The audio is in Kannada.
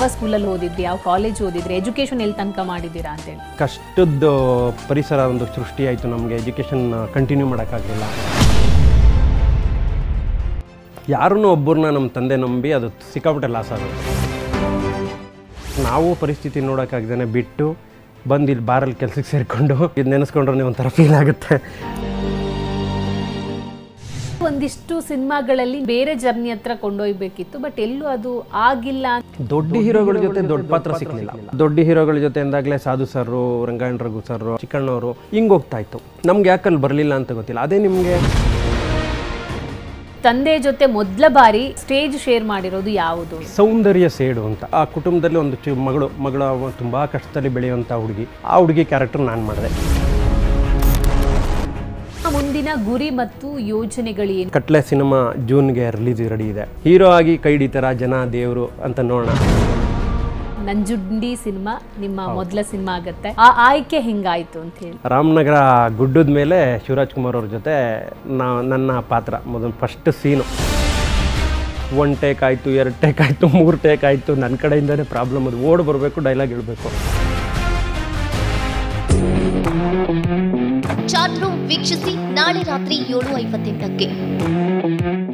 ಯಾವ ಸ್ಕೂಲಲ್ಲಿ ಓದಿದ್ರಿ ಯಾವ ಕಾಲೇಜ್ ಓದಿದ್ರಿ ಎಜುಕೇಶನ್ ಎಲ್ಲಿ ತನಕ ಮಾಡಿದ್ದೀರಾ ಅಂತೇಳಿ ಕಷ್ಟದ ಪರಿಸರ ಒಂದು ಸೃಷ್ಟಿ ಆಯಿತು ನಮಗೆ ಎಜುಕೇಷನ್ ಕಂಟಿನ್ಯೂ ಮಾಡೋಕ್ಕಾಗಲಿಲ್ಲ ಯಾರನ್ನೂ ಒಬ್ಬರನ್ನ ನಮ್ಮ ತಂದೆ ನಂಬಿ ಅದು ಸಿಕ್ಕಾಪಟ್ಟೆ ಲಾಸ್ ಆಗುತ್ತೆ ನಾವು ಪರಿಸ್ಥಿತಿ ನೋಡೋಕ್ಕಾಗ್ದೇ ಬಿಟ್ಟು ಬಂದು ಇಲ್ಲಿ ಬಾರಲ್ಲಿ ಕೆಲಸಕ್ಕೆ ಸೇರಿಕೊಂಡು ಇದು ನೆನೆಸ್ಕೊಂಡ್ರೆ ಒಂಥರ ಫೀಲ್ ಆಗುತ್ತೆ ಒಂದಿಷ್ಟು ಸಿನಿಮಾಗಳಲ್ಲಿ ಬೇರೆ ಜರ್ನಿ ಹತ್ರ ಕೊಂಡೊಯ್ಬೇಕಿತ್ತು ಬಟ್ ಎಲ್ಲೂ ಅದು ಆಗಿಲ್ಲ ಅಂತ ದೊಡ್ಡ ಹೀರೋಗಳ ಜೊತೆ ದೊಡ್ಡ ಪಾತ್ರ ಸಿಕ್ಕಲಿಲ್ಲ ದೊಡ್ಡ ಹೀರೋಗಳ ಜೊತೆ ಎಂದಾಗಲೇ ಸಾಧು ಸರ್ರು ರಂಗಾಯಣ ರಘು ಸರ್ರು ಚಿಕ್ಕಣ್ಣವರು ಹಿಂಗೆ ಹೋಗ್ತಾ ಇತ್ತು ನಮ್ಗೆ ಯಾಕಲ್ಲಿ ಬರಲಿಲ್ಲ ಅಂತ ಗೊತ್ತಿಲ್ಲ ಅದೇ ನಿಮಗೆ ತಂದೆ ಜೊತೆ ಮೊದಲ ಬಾರಿ ಸ್ಟೇಜ್ ಶೇರ್ ಮಾಡಿರೋದು ಯಾವುದು ಸೌಂದರ್ಯ ಸೇಡು ಅಂತ ಆ ಕುಟುಂಬದಲ್ಲಿ ಒಂದು ಚು ಮಗಳು ಮಗಳ ತುಂಬ ಕಷ್ಟದಲ್ಲಿ ಬೆಳೆಯುವಂಥ ಹುಡುಗಿ ಆ ಹುಡುಗಿ ಕ್ಯಾರೆಕ್ಟರ್ ನಾನು ಮಾಡಿದೆ ಮುಂದಿನ ಗುರಿ ಮತ್ತು ಯೋಜನೆಗಳೇನು ಕಟ್ಲೆ ಸಿನಿಮಾ ಜೂನ್ಗೆ ರಿಲೀಸ್ ರೆಡಿ ಇದೆ ಹೀರೋ ಆಗಿ ಕೈ ಹಿಡಿತಾರ ಜನ ದೇವರು ಅಂತ ನೋಡೋಣ ನಂಜುಂಡಿ ಸಿನಿಮಾ ನಿಮ್ಮ ಮೊದಲ ಸಿನಿಮಾ ಆಗತ್ತೆ ಆ ಆಯ್ಕೆ ಹೆಂಗಾಯ್ತು ಅಂತ ಹೇಳಿ ರಾಮನಗರ ಗುಡ್ಡದ ಮೇಲೆ ಶಿವರಾಜ್ ಕುಮಾರ್ ಅವ್ರ ಜೊತೆ ನಾ ನನ್ನ ಪಾತ್ರ ಮೊದಲು ಫಸ್ಟ್ ಸೀನು ಒನ್ ಟೇಕ್ ಆಯಿತು ಎರಡು ಟೇಕ್ ಆಯಿತು ಮೂರು ಟೇಕ್ ಆಯಿತು ನನ್ನ ಕಡೆಯಿಂದನೇ ಪ್ರಾಬ್ಲಮ್ ಅದು ಓಡ್ ಬರಬೇಕು ಡೈಲಾಗ್ ಹೇಳಬೇಕು ಚಾಟ್ ರೂಮ್ ವೀಕ್ಷಿಸಿ ನಾಳೆ ರಾತ್ರಿ ಏಳು ಐವತ್ತೆಂಟಕ್ಕೆ